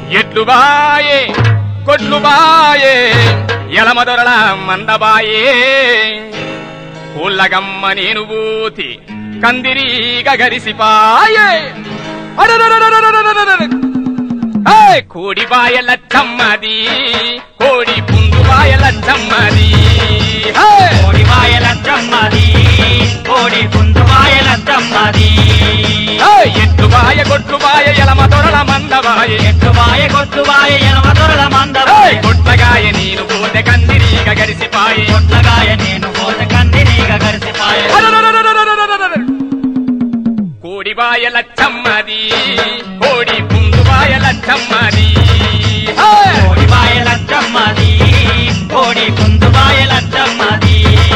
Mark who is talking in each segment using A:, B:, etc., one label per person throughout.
A: ఎట్లు బాయే కొట్లు బాయే ఎలమదొరల మందబాయే ఊళ్ళగమ్మ నేను బూతి కందిరీగ గరిసిపాయే అడరరరరరరరరర. ఏయ్! కోడి బాయ లచ్చమ్మది కోడి పుండు బాయ లచ్చమ్మది ఏయ్!
B: కోడి వాయలచ్చమ్మది కోడి పుందు వాయలచ్చమ్మది
A: ఏయ్! ఎట్లు బాయ కొట్లు బాయ ఎలమదొరల మందబాయే
B: ఎట్టు వాయ కొట్టు వాయ ఎనమ దొరల
A: ఏయ్!
B: మందవాయ
A: కొట్లగాయ నేను పోతే కందిరీగ గరిసిపాయే
B: కొట్లగాయ నేను పోత కందిరీగ గరిసిపాయ
A: కోడి బాయ లచ్చమ్మది కోడి పుండు బాయ లచ్చమ్మది ఏయ్!
B: కోడి వాయలచ్చమ్మది కోడి పుందు వాయలచ్చమ్మది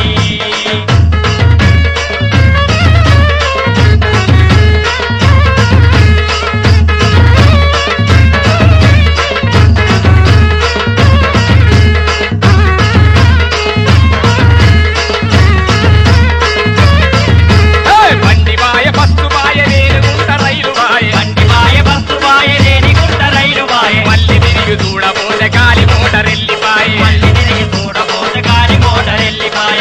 A: ఏయ్! బండి బాయ బస్సు బాయ నేను గుంట రైలు బాయ
B: బండి వాయ బస్సు వాయ లేని గుంట రైలు వాయ
A: మళ్ళీ తిరిగి చూడబోతే గాలి మోటరెల్లిపాయ
B: మళ్ళీ తిరిగి చూడబోత గాలి మోటార్ వెళ్ళిపాయ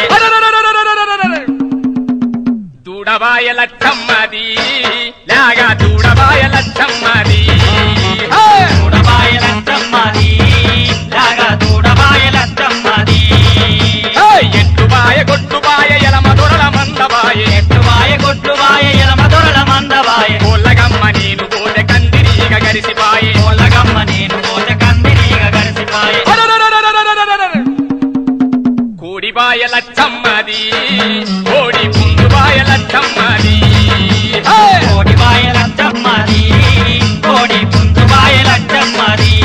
A: దూడబాయ లచ్చమ్మది లాగా దూడబాయ లచ్చమ్మది ఏయ్!
B: చూడబాయలచ్చమ్మది లాగా చూడబాయలచ్చమ్మది
A: ఏయ్! ఎట్టుబాయ కొట్టుబాయ ఎలమ దొరల మందబాయ
B: ఎట్టువాయ కొట్టువాయ ఎలమ దొరల మందవాయ
A: కోళ్ళగమ్మ నేను పోతే కందిరీగ గరిసిపాయ
B: కోలగమ్మ నేను పోత కందిరీగ గరిసిపాయ
A: కోడిబాయ లచ్చమ్మది కోడి పుండుబాయ లచ్చమ్మది ఏయ్!
B: కోడి బాయలచ్చమ్మది కోడి పుంజు బాయలచ్చమ్మది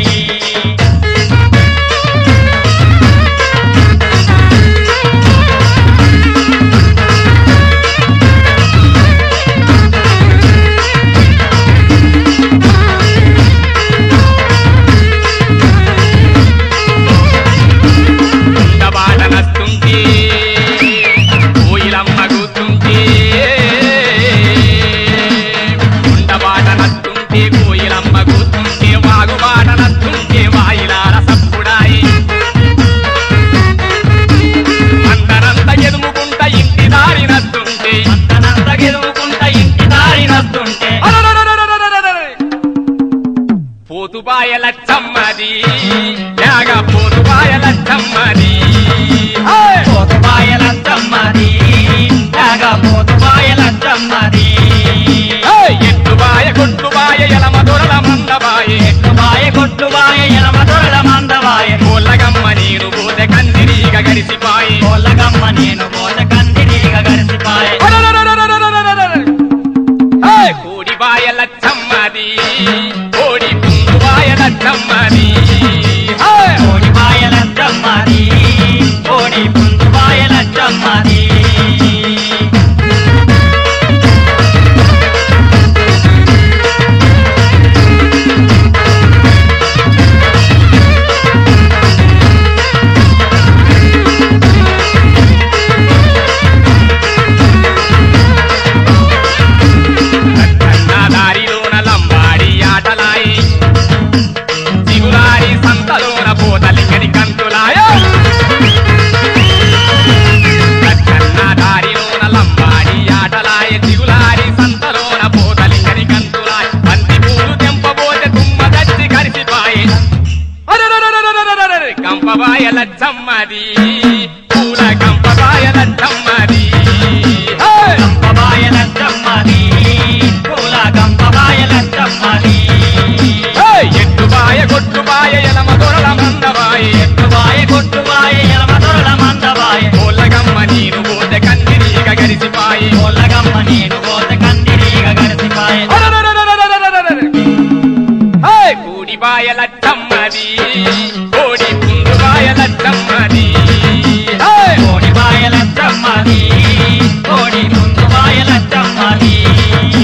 A: ఉండబాట నస్తుంటే కోయిలమ్మ కూతుంటే ఉండబాట నస్తుంటే కోయిలమ్మ కూతుంటే వాగుబాట నస్తుంటే వాయిలాల సప్పుడాయి అందరంత ఎదుముకుంట ఇంటి దారి నస్తుంటే
B: అంతనంత గెలువుకుంట ఇంటి దారి నస్తుంటే
A: పోతుబాయ లచ్చమ్మది యాగ పోతుబాయ లచ్చమ్మది ఏయ్!
B: పోతు బాయలచ్చమ్మది లాగా పోతు బాయలచ్చమ్మది
A: ఏయ్! ఎట్టుబాయ కొట్టుబాయ ఎలమ దొరల మందబాయ
B: ఎట్టువాయ కొట్టువాయ ఎలమ దొరల మందవాయ
A: కోళ్ళగమ్మ నేను పోతే కందిరీగ గడిసిపాయి
B: కోలగమ్మ నేను పోత కందిరీగ గరిసిపాయ
A: ఏయ్! కోడిబాయ లచ్చమ్మది కోడి పుండుబాయ లచ్చమ్మది ఏయ్!
B: కోడి బాయలచ్చమ్మది కోడి పుంజు బాయలచ్చమ్మది
A: నా దారిలోన లంబాడి ఆటలాయి దిగులారి సంతలోన పోతలింగని కంతులాయ నా దారిలోన లంబాడి ఆటలాయ దిగులారి సంతలోన పోతలింగని కంతులాయ బంతి పూలు తెంపబోతే తుమ్మ దచ్చి కరిసిపాయే కంపబాయ లచ్చమ్మది పూల కంపబాయ లచ్చమ్మది ఏయ్!
B: గంప బాయలచ్చమ్మది పూల గంప బాయలచ్చమ్మది
A: ఏయ్! ఎట్టుబాయ కొట్టుబాయ ఎలమ దొరల మందబాయ
B: ఎట్టువాయ కొట్టువాయ ఎలమ దొరల మందవాయ
A: కోళ్ళగమ్మ నీరు పోతే కందిరీగ గరిసిపాయి
B: కోలగమ్మ నేను పోత కందిరీగ గరిసిపాయ
A: ఏయ్! కూడిబాయ లచ్చమ్మది కోడి పుండుబాయ లచ్చమ్మది ఏయ్!
B: కోడి బాయలచ్చమ్మది కోడి పుంజు బాయలచ్చమ్మది